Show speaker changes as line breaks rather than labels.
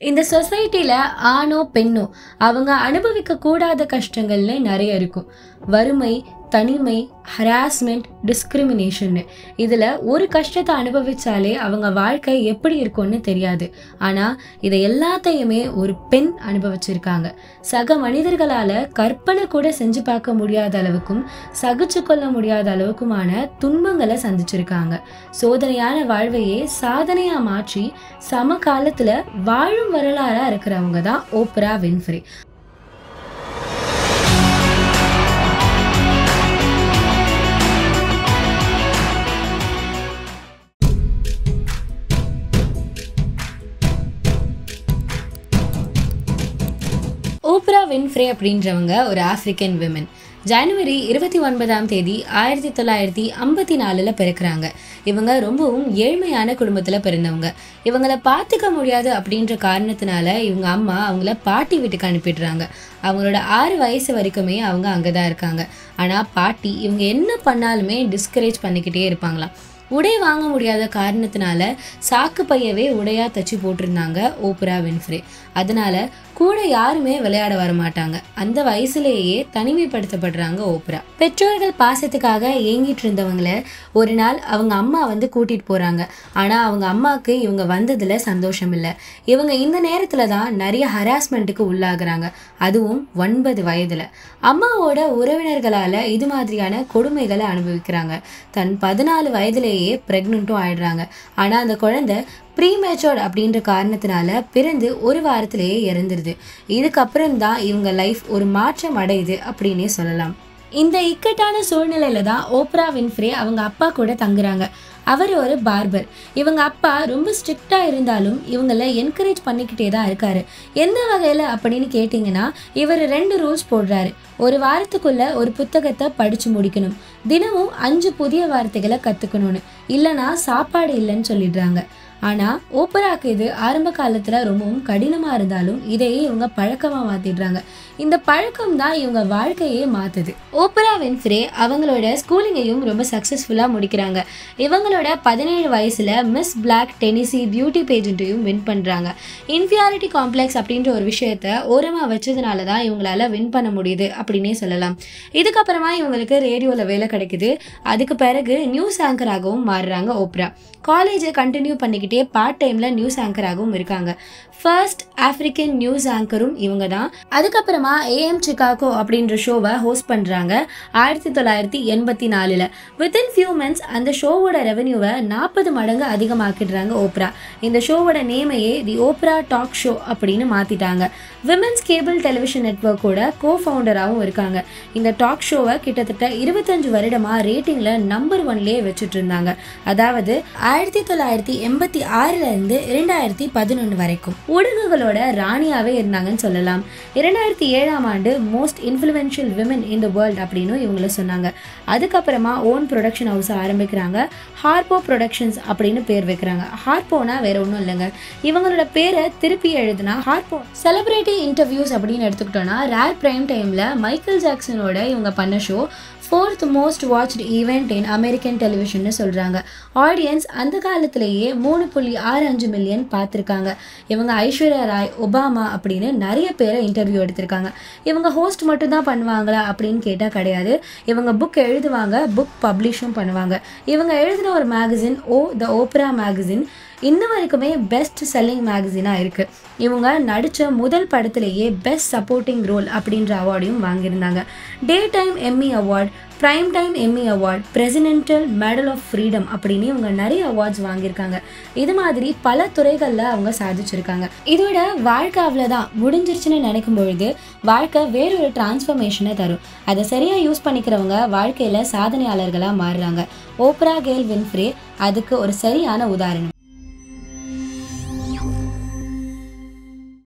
இந்த சொசைட்டியில் ஆணோ பெண்ணோ அவங்க அனுபவிக்க கூடாத கஷ்டங்கள்னு நிறைய இருக்கும் வறுமை தனிமை ஹராஸ்மெண்ட் டிஸ்கிரிமினேஷன் இதில் ஒரு கஷ்டத்தை அனுபவிச்சாலே அவங்க வாழ்க்கை எப்படி இருக்கும்னு தெரியாது ஆனால் இதை எல்லாத்தையுமே ஒரு பெண் அனுபவிச்சிருக்காங்க சக மனிதர்களால் கற்பனை கூட செஞ்சு பார்க்க முடியாத அளவுக்கும் சகிச்சு கொள்ள முடியாத அளவுக்குமான துன்பங்களை சந்திச்சிருக்காங்க சோதனையான வாழ்வையே சாதனையாக மாற்றி சம காலத்தில் வாழும் வரலாறாக இருக்கிறவங்க தான் ஓப்ரா வின்ஃப்ரே ஓப்ரா வின்ஃப்ரே அப்படின்றவங்க ஒரு ஆப்பிரிக்கன் விமன் ஜனவரி இருபத்தி ஒன்பதாம் தேதி ஆயிரத்தி தொள்ளாயிரத்தி ஐம்பத்தி நாலில் பிறக்கிறாங்க இவங்க ரொம்பவும் ஏழ்மையான குடும்பத்தில் பிறந்தவங்க இவங்களை பார்த்துக்க முடியாது அப்படின்ற காரணத்தினால இவங்க அம்மா அவங்கள பாட்டி வீட்டுக்கு அனுப்பிடுறாங்க அவங்களோட ஆறு வயசு வரைக்குமே அவங்க அங்கே தான் இருக்காங்க ஆனால் பாட்டி இவங்க என்ன பண்ணாலுமே டிஸ்கரேஜ் பண்ணிக்கிட்டே இருப்பாங்களாம் உடை வாங்க முடியாத காரணத்தினால சாக்கு பையவே உடையா தச்சு போட்டிருந்தாங்க ஓப்ரா வின்ஃப்ரே அதனால கூட யாருமே விளையாட வர மாட்டாங்க அந்த வயசுலேயே தனிமைப்படுத்தப்படுறாங்க ஓப்ரா பெற்றோர்கள் பாசத்துக்காக ஏங்கிட்டு இருந்தவங்கள ஒரு நாள் அவங்க அம்மா வந்து கூட்டிட்டு போறாங்க ஆனா அவங்க அம்மாவுக்கு இவங்க வந்ததுல சந்தோஷம் இல்லை இவங்க இந்த நேரத்துல தான் நிறைய ஹராஸ்மெண்ட்டுக்கு உள்ளாகுறாங்க அதுவும் ஒன்பது வயதுல அம்மாவோட உறவினர்களால இது மாதிரியான கொடுமைகளை அனுபவிக்கிறாங்க தன் பதினாலு வயதிலேயே பிரெக்னெண்ட்டும் ஆயிடுறாங்க ஆனா அந்த குழந்தை ப்ரீமேச்சோர்ட் அப்படின்ற காரணத்தினால பிறந்து ஒரு வாரத்திலேயே இறந்துருது இதுக்கப்புறம் தான் இவங்க லைஃப் ஒரு மாற்றம் அடையுது அப்படின்னே சொல்லலாம் இந்த இக்கட்டான சூழ்நிலையில தான் ஓப்ரா வின்ஃப்ரே அவங்க அப்பா கூட தங்குறாங்க அவர் ஒரு பார்பர் இவங்க அப்பா ரொம்ப ஸ்ட்ரிக்டாக இருந்தாலும் இவங்கள என்கரேஜ் பண்ணிக்கிட்டே தான் இருக்காரு எந்த வகையில் அப்படின்னு கேட்டிங்கன்னா இவர் ரெண்டு ரூல்ஸ் போடுறாரு ஒரு வாரத்துக்குள்ள ஒரு புத்தகத்தை படித்து முடிக்கணும் தினமும் அஞ்சு புதிய வார்த்தைகளை கற்றுக்கணும்னு இல்லைனா சாப்பாடு இல்லைன்னு சொல்லிடுறாங்க ஆனால் ஓப்பராக்கு இது ஆரம்ப காலத்தில் ரொம்பவும் கடினமாக இருந்தாலும் இதையே இவங்க பழக்கமாக மாற்றிடுறாங்க இந்த பழக்கம் தான் இவங்க வாழ்க்கையே மாற்றுது ஓப்பரா வின்ஃப்ரே அவங்களோட ஸ்கூலிங்கையும் ரொம்ப சக்ஸஸ்ஃபுல்லாக முடிக்கிறாங்க இவங்களோட பதினேழு வயசில் மிஸ் பிளாக் டெனிசி பியூட்டி பேஜெண்ட்டையும் வின் பண்ணுறாங்க இன்ஃபியாரிட்டி காம்ப்ளெக்ஸ் அப்படின்ற ஒரு விஷயத்த ஓரமாக வச்சதுனால தான் இவங்களால வின் பண்ண முடியுது அப்படின்னே சொல்லலாம் இதுக்கப்புறமா இவங்களுக்கு ரேடியோவில் வேலை கிடைக்குது அதுக்கு பிறகு நியூஸ் ஆங்கராகவும் மாறுறாங்க ஓப்ரா காலேஜை கண்டினியூ பண்ணிக்கிட்டே பார்ட் டைமில் நியூஸ் ஆங்கராகவும் இருக்காங்க ஃபர்ஸ்ட் ஆஃப்ரிக்கன் நியூஸ் ஆங்கரும் இவங்க தான் அதுக்கப்புறமா ஏஎம் சிகாகோ அப்படின்ற ஷோவை ஹோஸ்ட் பண்ணுறாங்க ஆயிரத்தி தொள்ளாயிரத்தி எண்பத்தி நாலில் வித்தின் ஃபியூ மந்த்ஸ் அந்த ஷோவோட ரெவன்யூவை நாற்பது மடங்கு அதிகமாக்கிடுறாங்க ஓப்ரா இந்த ஷோவோட நேமையே தி ஓப்ரா டாக் ஷோ அப்படின்னு மாற்றிட்டாங்க விமென்ஸ் கேபிள் டெலிவிஷன் நெட்ஒர்க்கோட கோ ஃபவுண்டராகவும் இருக்காங்க இந்த டாக் ஷோவை கிட்டத்தட்ட இருபத்தஞ்சு வருடமாக ரேட்டிங்கில் நம்பர் ஒன்லேயே வச்சுட்டு இருந்தாங்க அதாவது ஆயிரத்தி தொள்ளாயிரத்தி எண்பத்தி ஆறுலேருந்து இரண்டாயிரத்தி பதினொன்று வரைக்கும் ஊடகங்களோட ராணியாகவே இருந்தாங்கன்னு சொல்லலாம் இரண்டாயிரத்தி ஏழாம் ஆண்டு most influential women in the world அப்படின்னு இவங்கள சொன்னாங்க அதுக்கப்புறமா ஓன் ப்ரொடக்ஷன் ஹவுஸ் ஆரம்பிக்கிறாங்க ஹார்போ ப்ரொடக்ஷன்ஸ் அப்படின்னு பேர் வைக்கிறாங்க ஹார்போனா வேற ஒன்றும் இல்லைங்க இவங்களோட பேரை திருப்பி எழுதுனா ஹார்போ செலிப்ரிட்டி இன்டர்வியூஸ் அப்படின்னு எடுத்துக்கிட்டோன்னா ரேர் பிரைம் டைமில் மைக்கேல் ஜாக்சனோட இவங்க பண்ண show fourth most watched event in American டெலிவிஷன்னு சொல்கிறாங்க ஆடியன்ஸ் அந்த காலத்திலேயே மூணு புள்ளி ஆறு அஞ்சு மில்லியன் பார்த்துருக்காங்க இவங்க ஐஸ்வர்யா ராய் ஒபாமா அப்படின்னு நிறைய பேரை இன்டர்வியூ எடுத்திருக்காங்க இவங்க ஹோஸ்ட் மட்டும் தான் பண்ணுவாங்களா அப்படின்னு கேட்டால் கிடையாது இவங்க புக் எழுதுவாங்க புக் பப்ளிஷும் பண்ணுவாங்க இவங்க எழுதின ஒரு magazine O the Oprah magazine இன்ன வரைக்குமே பெஸ்ட் செல்லிங் மேகசினாக இருக்குது இவங்க நடித்த முதல் படத்திலேயே பெஸ்ட் சப்போர்ட்டிங் ரோல் அப்படின்ற அவார்டையும் வாங்கியிருந்தாங்க day time Emmy award prime time Emmy award presidential medal of freedom அப்படின்னு இவங்க நிறைய அவார்ட்ஸ் வாங்கியிருக்காங்க இது மாதிரி பல துறைகளில் அவங்க சாதிச்சிருக்காங்க இதோட வாழ்க்கை அவ்வளோதான் முடிஞ்சிருச்சுன்னு நினைக்கும் பொழுது வாழ்க்கை வேறொரு டிரான்ஸ்ஃபர்மேஷனை தரும் அதை சரியாக யூஸ் பண்ணிக்கிறவங்க வாழ்க்கையில் சாதனையாளர்களாக மாறுறாங்க ஓப்ரா கேல் வின்ஃப்ரே அதுக்கு ஒரு சரியான உதாரணம்